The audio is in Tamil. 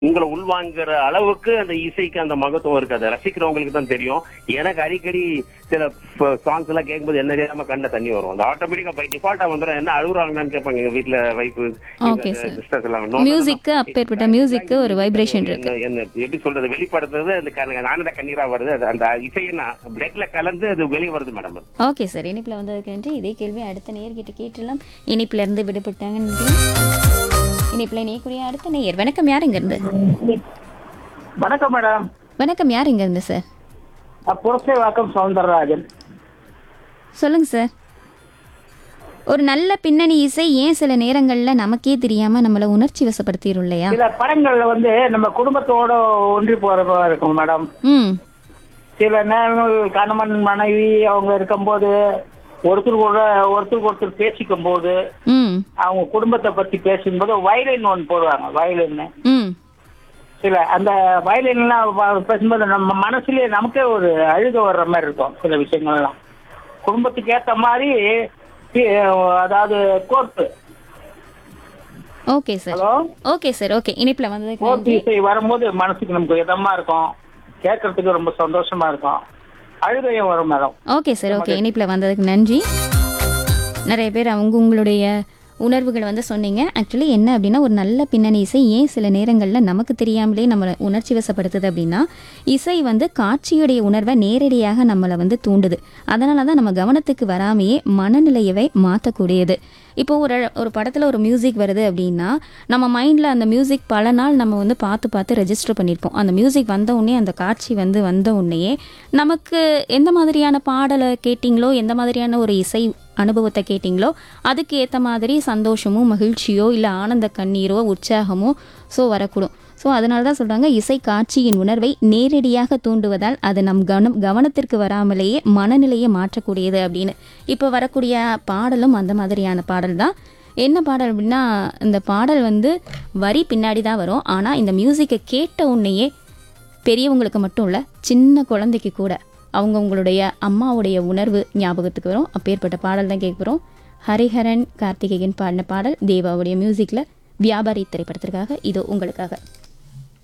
உங்களை உள்வாங்குற அளவுக்கு அந்த இசைக்கு அந்த மகத்துவம் இருக்காது ரசிக்கிறவங்களுக்கு தான் தெரியும் எனக்கு அடிக்கடி சில சாங்ஸ் எல்லாம் கேட்கும்போது என்ன தெரியாம கண்ட தண்ணி வரும் அந்த ஆட்டோமேட்டிக்கா பை டிஃபால்ட்டா வந்துடும் என்ன அழுகுறாங்கன்னு கேட்பாங்க எங்க வீட்டுல வைஃப் Okay, sir. சிஸ்டர்ஸ் எல்லாம் No, no, no. மியூசிக்கு அப்பேற்பட்ட மியூசிக்கு ஒரு வைப்ரேஷன் இருக்கு என்ன என்ன எப்படி சொல்றது வெளிப்படுத்துறது அந்த க- ஆனந்த கண்ணீரா வருது அது அந்த இசையை நான் பிளட்ல கலந்து அது வெளியே வருது மேடம் ஓகே சார் இனிப்பில் வந்ததுக்கு நன்றி இதே கேள்வி அடுத்த நேயர்கிட்ட கேட்டுலாம் இனிப்புல இருந்து விடுபட்டாங்கன்னு நினைக்கிறேன் இனிப்பில் இணையக்கூடிய அடுத்த நேயர் வணக்கம் யார் இங்க இருந்து வணக்கம் மேடம் வணக்கம் யார் இங்க இருந்து சார் புரசை வாக்கம் சவுந்தரராஜன் சொல்லுங்க சார் ஒரு நல்ல பின்னணி இசை ஏன் சில நேரங்கள்ல நமக்கே தெரியாம நம்மள உணர்ச்சி வசப்படுத்திடும் இல்லையா சில படங்கள்ல வந்து நம்ம குடும்பத்தோட ஒன்றி போறதா இருக்கும் மேடம் ம் சில நேரங்கள் கணவன் மனைவி அவங்க இருக்கும்போது ஒருத்தருக்கு ஒரு ஒருத்தருக்கு ஒருத்தர் பேசிக்கும் போது ம் அவங்க குடும்பத்தை பத்தி பேசும்போது வயலின் ஒன்று போடுவாங்க வயலின் ம் சில அந்த வயலின்லாம் வ- பேசும்போது நம்ம மனசுலயே நமக்கே ஒரு அழுக வர்ற மாதிரி இருக்கும் சில விஷயங்கள்லாம் குடும்பத்துக்கு ஏத்த மாதிரி பி- அதாவது court okay sir hello okay sir okay இனிப்புல வந்ததுக்கு கோர்ட்டு நன்றி இசை வரும்போது மனசுக்கு நமக்கு இதமா இருக்கும் கேட்கறதுக்கு ரொம்ப சந்தோஷமா இருக்கும் அழுகையும் வரும் மேடம் ஓகே சார் ஓகே இனிப்பில் வந்ததுக்கு நன்றி நிறைய பேர் அவங்க உங்களுடைய உணர்வுகள் வந்து சொன்னீங்க ஆக்சுவலி என்ன அப்படின்னா ஒரு நல்ல பின்னணி இசை ஏன் சில நேரங்களில் நமக்கு தெரியாமலே நம்மளை உணர்ச்சி வசப்படுத்துது அப்படின்னா இசை வந்து காட்சியுடைய உணர்வை நேரடியாக நம்மளை வந்து தூண்டுது அதனால தான் நம்ம கவனத்துக்கு வராமையே மனநிலையவை மாற்றக்கூடியது இப்போ ஒரு ஒரு படத்தில் ஒரு மியூசிக் வருது அப்படின்னா நம்ம மைண்டில் அந்த மியூசிக் பல நாள் நம்ம வந்து பார்த்து பார்த்து ரெஜிஸ்டர் பண்ணியிருப்போம் அந்த மியூசிக் வந்த உடனே அந்த காட்சி வந்து வந்த உடனேயே நமக்கு எந்த மாதிரியான பாடலை கேட்டிங்களோ எந்த மாதிரியான ஒரு இசை அனுபவத்தை கேட்டிங்களோ அதுக்கு ஏற்ற மாதிரி சந்தோஷமோ மகிழ்ச்சியோ இல்லை ஆனந்த கண்ணீரோ உற்சாகமோ ஸோ வரக்கூடும் ஸோ அதனால தான் சொல்கிறாங்க இசை காட்சியின் உணர்வை நேரடியாக தூண்டுவதால் அது நம் கவனம் கவனத்திற்கு வராமலேயே மனநிலையை மாற்றக்கூடியது அப்படின்னு இப்போ வரக்கூடிய பாடலும் அந்த மாதிரியான பாடல் தான் என்ன பாடல் அப்படின்னா இந்த பாடல் வந்து வரி பின்னாடி தான் வரும் ஆனால் இந்த மியூசிக்கை கேட்ட உடனேயே பெரியவங்களுக்கு மட்டும் இல்லை சின்ன குழந்தைக்கு கூட அவங்கவுங்களுடைய அம்மாவுடைய உணர்வு ஞாபகத்துக்கு வரும் அப்பேற்பட்ட பாடல் தான் கேட்க போகிறோம் ஹரிஹரன் கார்த்திகேயன் பாடின பாடல் தேவாவுடைய மியூசிக்கில் வியாபாரி திரைப்படத்திற்காக இது உங்களுக்காக